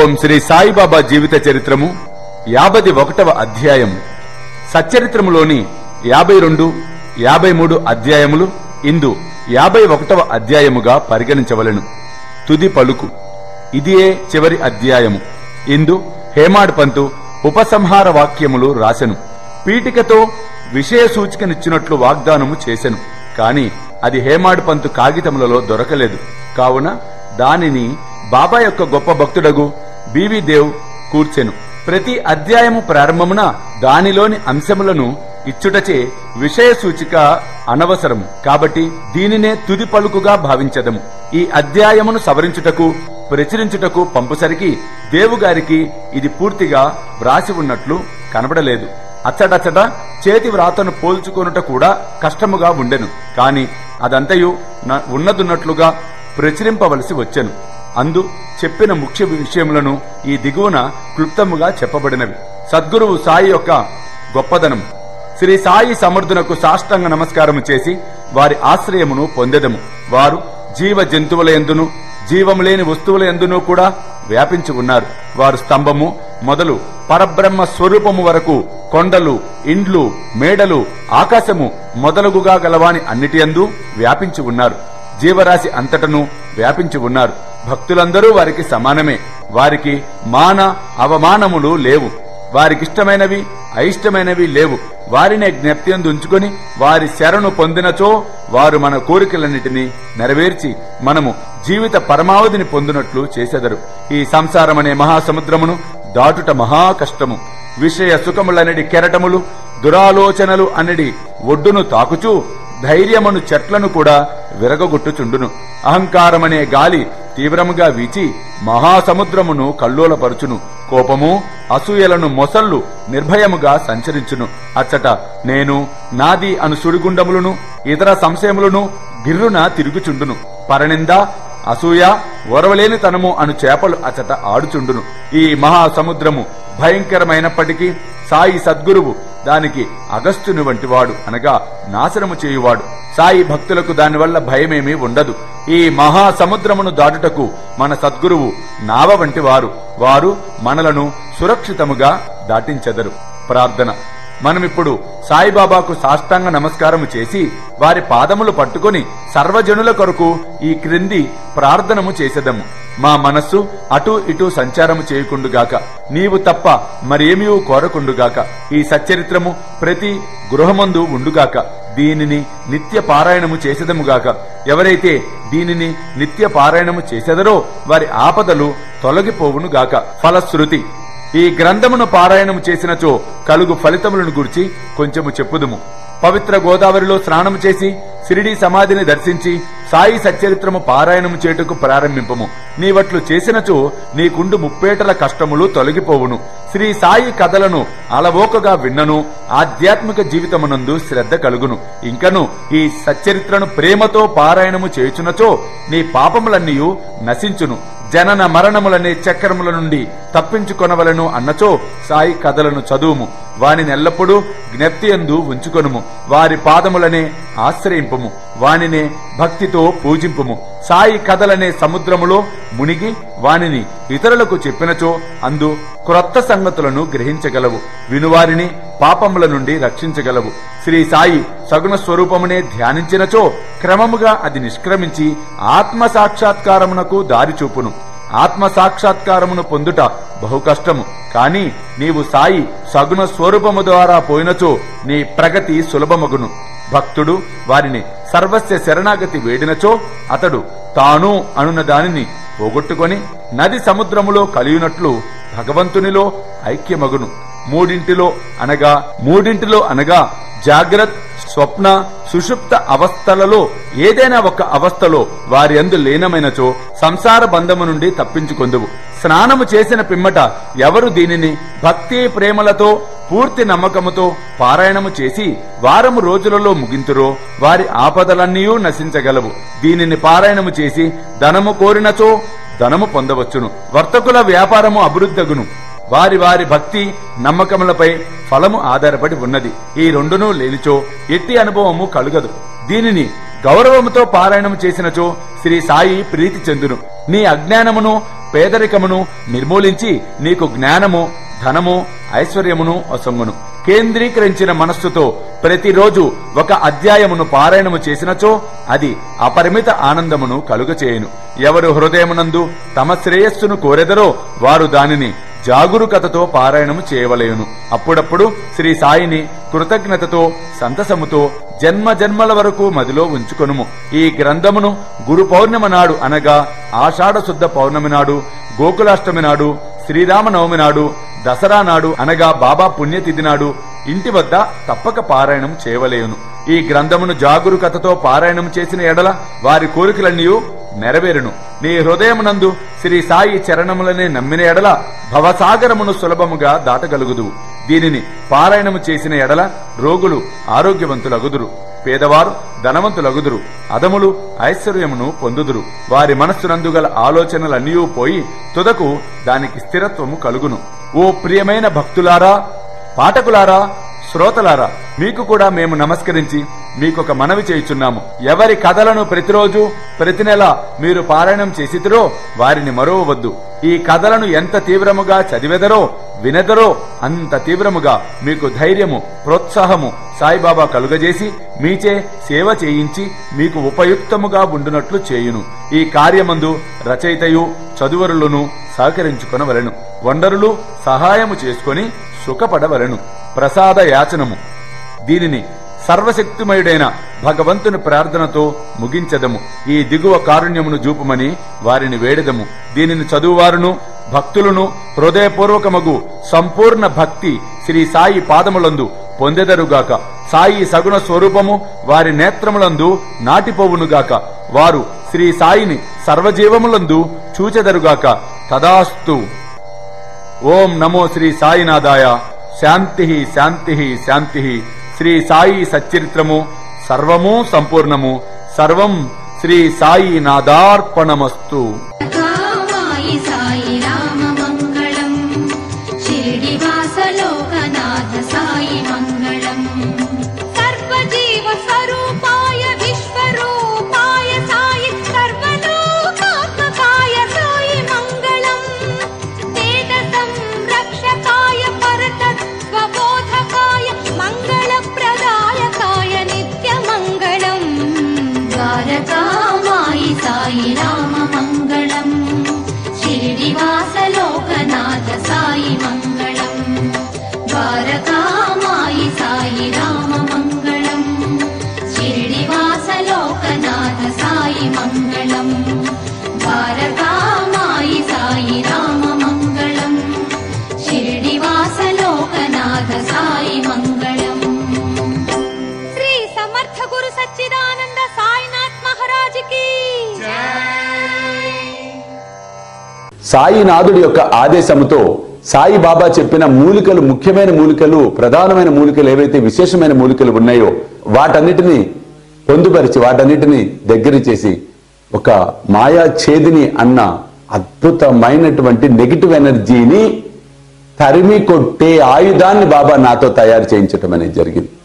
ఓం శ్రీ సాయిబాబా జీవిత చరిత్రము యాభై ఒకటవ అధ్యాయము సచ్చరిత్రములోని యాభై రెండు యాభై మూడు అధ్యాయములు ఇందు యాభై ఒకటవ అధ్యాయముగా పరిగణించవలెను తుది పలుకు ఇదియే చివరి అధ్యాయము ఇందు హేమాడ్ పంతు ఉపసంహార వాక్యములు రాసెను పీఠికతో విషయ సూచికనిచ్చినట్లు వాగ్దానము చేసెను కాని అది హేమాడ్ పంతు కాగితములలో దొరకలేదు కావున దానిని బాబా యొక్క గొప్ప భక్తుడగు బీవీ దేవ్ కూర్చెను ప్రతి అధ్యాయము ప్రారంభమున దానిలోని అంశములను ఇచ్చుటచే విషయ సూచిక అనవసరము కాబట్టి దీనినే తుది పలుకుగా భావించదము ఈ అధ్యాయమును సవరించుటకు ప్రచురించుటకు పంపుసరికి దేవుగారికి ఇది పూర్తిగా వ్రాసి ఉన్నట్లు కనబడలేదు అచ్చటచ్చట చేతి వ్రాతను పోల్చుకొనుట కూడా కష్టముగా ఉండెను కాని అదంతయు న- ఉన్నదున్నట్లుగా ప్రచురింపవలసి వచ్చెను అందు చెప్పిన ముఖ్య విషయములను ఈ దిగువన క్లుప్తముగా చెప్పబడినవి సద్గురువు సాయి యొక్క గొప్పదనం శ్రీ సాయి సమర్థునకు సాష్టాంగ నమస్కారము చేసి వారి ఆశ్రయమును పొందెదము వారు జీవ జంతువుల ఎందును జీవము లేని వస్తువుల ఎందును కూడా వ్యాపించి ఉన్నారు వారు స్తంభము మొదలు పరబ్రహ్మ స్వరూపము వరకు కొండలు ఇండ్లు మేడలు ఆకాశము మొదలగుగా గలవాని అన్నిటి యందు వ్యాపించి ఉన్నారు జీవరాశి అంతటను వ్యాపించి ఉన్నారు భక్తులందరూ వారికి సమానమే వారికి మాన అవమానములు లేవు వారికిష్టమైనవి అయిష్టమైనవి లేవు వారినే జ్ఞప్తియందు ఉంచుకొని వారి శరణు పొందినచో వారు మన కోరికలన్నిటినీ నెరవేర్చి మనము జీవిత పరమావధిని పొందినట్లు చేసెదరు ఈ సంసారమనే మహాసముద్రమును దాటుట మహా కష్టము విషయ సుఖములనడి కెరటములు దురాలోచనలు అనడి ఒడ్డును తాకుచూ ధైర్యమను చెట్లను కూడా విరగగొట్టుచుండును అహంకారమనే గాలి తీవ్రముగా వీచి మహాసముద్రమును కల్లోలపరుచును కోపము అసూయలను మొసళ్ళు నిర్భయముగా సంచరించును అచ్చట నేను నాది అను సుడిగుండములను ఇతర సంశయములను గిర్రున తిరుగుచుండును పరనింద అసూయ ఓరవలేని తనము అను చేపలు అచట ఆడుచుండును ఈ మహాసముద్రము భయంకరమైనప్పటికీ సాయి సద్గురువు దానికి అగస్త్యుని వంటివాడు అనగా నాశనము చేయువాడు సాయి భక్తులకు దానివల్ల భయమేమీ ఉండదు ఈ మహాసముద్రమును దాటుటకు మన సద్గురువు నావ వంటివారు వారు మనలను సురక్షితముగా దాటించెదరు ప్రార్థన మనమిప్పుడు సాయిబాబాకు సాష్టాంగ నమస్కారము చేసి వారి పాదములు పట్టుకొని సర్వజనుల కొరకు ఈ క్రింది ప్రార్థనము చేసేదము మా మనస్సు అటు ఇటు సంచారము చేయకుండుగాక నీవు తప్ప మరేమీ కోరకుండుగాక ఈ సచ్చరిత్రము ప్రతి గృహమందు ఉండుగాక దీనిని నిత్య పారాయణము చేసేదముగాక ఎవరైతే దీనిని నిత్య పారాయణము చేసేదరో వారి ఆపదలు తొలగిపోవునుగాక ఫలశ్రుతి ఈ గ్రంథమును పారాయణము చేసినచో కలుగు ఫలితములను గురించి కొంచెము చెప్పుదుము పవిత్ర గోదావరిలో స్నానము చేసి సిరిడి సమాధిని దర్శించి సాయి సచ్చరిత్రము పారాయణము చేటుకు ప్రారంభింపము నీవట్లు చేసినచో నీకుండు ముప్పేటల కష్టములు తొలగిపోవును శ్రీ సాయి కథలను అలవోకగా విన్నను ఆధ్యాత్మిక జీవితమునందు శ్రద్ధ కలుగును ఇంకను ఈ సచ్చరిత్రను ప్రేమతో పారాయణము చేయుచునచో నీ పాపములన్నీయు నశించును జనన మరణములనే చక్రముల నుండి తప్పించుకొనవలను అన్నచో సాయి కథలను చదువుము వానిని ఎల్లప్పుడూ జ్ఞప్తియందు ఉంచుకొనుము వారి పాదములనే ఆశ్రయింపము వానినే భక్తితో పూజింపుము సాయి కథలనే సముద్రములో మునిగి వానిని ఇతరులకు చెప్పినచో అందు క్రొత్త సంగతులను గ్రహించగలవు వినువారిని పాపముల నుండి రక్షించగలవు శ్రీ సాయి సగుణ స్వరూపమునే ధ్యానించినచో క్రమముగా అది నిష్క్రమించి ఆత్మ సాక్షాత్కారమునకు దారి చూపును ఆత్మ సాక్షాత్కారమును పొందుట బహు కష్టము కాని నీవు సాయి సగుణ స్వరూపము ద్వారా పోయినచో నీ ప్రగతి సులభమగును భక్తుడు వారిని సర్వస్య శరణాగతి వేడినచో అతడు తాను అనున్న దానిని పోగొట్టుకొని నది సముద్రములో కలియునట్లు భగవంతునిలో ఐక్యమగును మూడింటిలో అనగా మూడింటిలో అనగా జాగ్రత్త స్వప్న సుషుప్త అవస్థలలో ఏదైనా ఒక అవస్థలో వారి అందు లీనమైనచో సంసార బంధము నుండి తప్పించుకొందువు స్నానము చేసిన పిమ్మట ఎవరు దీనిని భక్తి ప్రేమలతో పూర్తి నమ్మకముతో పారాయణము చేసి వారము రోజులలో ముగింతురో వారి ఆపదలన్నీ నశించగలవు దీనిని పారాయణము చేసి ధనము కోరినచో ధనము పొందవచ్చును వర్తకుల వ్యాపారము అభివృద్ధగును వారి వారి భక్తి నమ్మకములపై ఫలము ఆధారపడి ఉన్నది ఈ రెండునూ లేనిచో ఎట్టి అనుభవము కలుగదు దీనిని గౌరవముతో పారాయణం చేసినచో శ్రీ సాయి ప్రీతి చెందును నీ అజ్ఞానమును పేదరికమును నిర్మూలించి నీకు జ్ఞానము ధనము ఐశ్వర్యమును ఒసంగును కేంద్రీకరించిన మనస్సుతో ప్రతిరోజు ఒక అధ్యాయమును పారాయణము చేసినచో అది అపరిమిత ఆనందమును కలుగచేయును ఎవరు హృదయమునందు తమ శ్రేయస్సును కోరెదరో వారు దానిని జాగురుకతతో పారాయణము చేయవలయును అప్పుడప్పుడు శ్రీ సాయిని కృతజ్ఞతతో సంతసముతో జన్మ జన్మల వరకు మదిలో ఉంచుకొనుము ఈ గ్రంథమును గురు పౌర్ణమి నాడు అనగా ఆషాఢ శుద్ధ పౌర్ణమి నాడు గోకులాష్టమి నాడు శ్రీరామనవమి నాడు దసరా నాడు అనగా బాబా పుణ్యతిథి నాడు ఇంటి వద్ద తప్పక పారాయణం చేయవలేయును ఈ గ్రంథమును జాగురుకతతో పారాయణం చేసిన ఎడల వారి కోరికలన్నీ నెరవేరును నీ హృదయమునందు శ్రీ సాయి చరణములనే నమ్మిన ఎడల భవసాగరమును సులభముగా దాటగలుగుదు దీనిని పారాయణము చేసిన ఎడల రోగులు ఆరోగ్యవంతులగుదురు పేదవారు ధనవంతులగుదురు అదములు ఐశ్వర్యమును పొందుదురు వారి మనస్సునందు గల ఆలోచనలన్నీ పోయి తుదకు దానికి స్థిరత్వము కలుగును ఓ ప్రియమైన భక్తులారా పాఠకులారా శ్రోతలారా మీకు కూడా మేము నమస్కరించి మీకొక మనవి చేయుచున్నాము ఎవరి కథలను ప్రతిరోజు ప్రతి నెల మీరు పారాయణం చేసిదిరో వారిని మరోవద్దు ఈ కథలను ఎంత తీవ్రముగా చదివెదరో వినెదరో అంత తీవ్రముగా మీకు ధైర్యము ప్రోత్సాహము సాయిబాబా కలుగజేసి మీచే సేవ చేయించి మీకు ఉపయుక్తముగా ఉండునట్లు చేయును ఈ కార్యమందు రచయితయు చదువరులను సహకరించుకొనవలెను వండరులు సహాయము చేసుకొని సుఖపడవలెను ప్రసాద యాచనము దీనిని సర్వశక్తిమయుడైన భగవంతుని ప్రార్థనతో ముగించదము ఈ దిగువ కారుణ్యమును చూపుమని వారిని వేడదము దీనిని చదువువారును భక్తులను హృదయపూర్వకమగు సంపూర్ణ భక్తి శ్రీ సాయి పాదములందు పొందెదరుగాక సాయి సగుణ స్వరూపము వారి నేత్రములందు నాటిపోవునుగాక వారు శ్రీ సాయిని సర్వజీవములందు చూచెదరుగాక తదాస్తు ఓం నమో శ్రీ సాయినాథాయ శాంతి శాంతి శాంతి శ్రీ సాయి సచ్చరిత్రము సర్వము సంపూర్ణము సర్వం శ్రీ సాయి నాదార్పణమస్తు కామాయి సాయి రామ మంగళం షిరిడివాస లోకనాథ సాయి మంగళం సర్వజీవ స్వరూపాయ విశ్వరూపాయ సాయి సర్వలోకాత్మకాయ సాయి మంగళం వేద సంరక్షకాయ పరతత్వబోధకాయ మంగళప్రదాయకాయ నిత్యమంగళం ద్వారకామాయి సాయి రామ మంగళం షిరిడివాస లోకనాథ సాయి మంగళం ద్వారకామాయి సాయి రామ మంగళం షిరిడివాస లోకనాథ సాయి మంగళం ద్వారకామాయి సాయి రామ మంగళం షిరిడివాస లోకనాథ సాయి మంగళం శ్రీ సమర్థ గురు సచ్చిదానంద సాయినాథ్ మహారాజ్ కి సాయినాథుడి యొక్క ఆదేశముతో సాయిబాబా చెప్పిన మూలికలు ముఖ్యమైన మూలికలు ప్రధానమైన మూలికలు ఏవైతే విశేషమైన మూలికలు ఉన్నాయో వాటన్నిటిని పొందుపరిచి వాటన్నిటిని దగ్గర చేసి ఒక మాయా ఛేదిని అన్న అద్భుతమైనటువంటి నెగిటివ్ ఎనర్జీని తరిమి కొట్టే ఆయుధాన్ని బాబా నాతో తయారు చేయించటం అనేది జరిగింది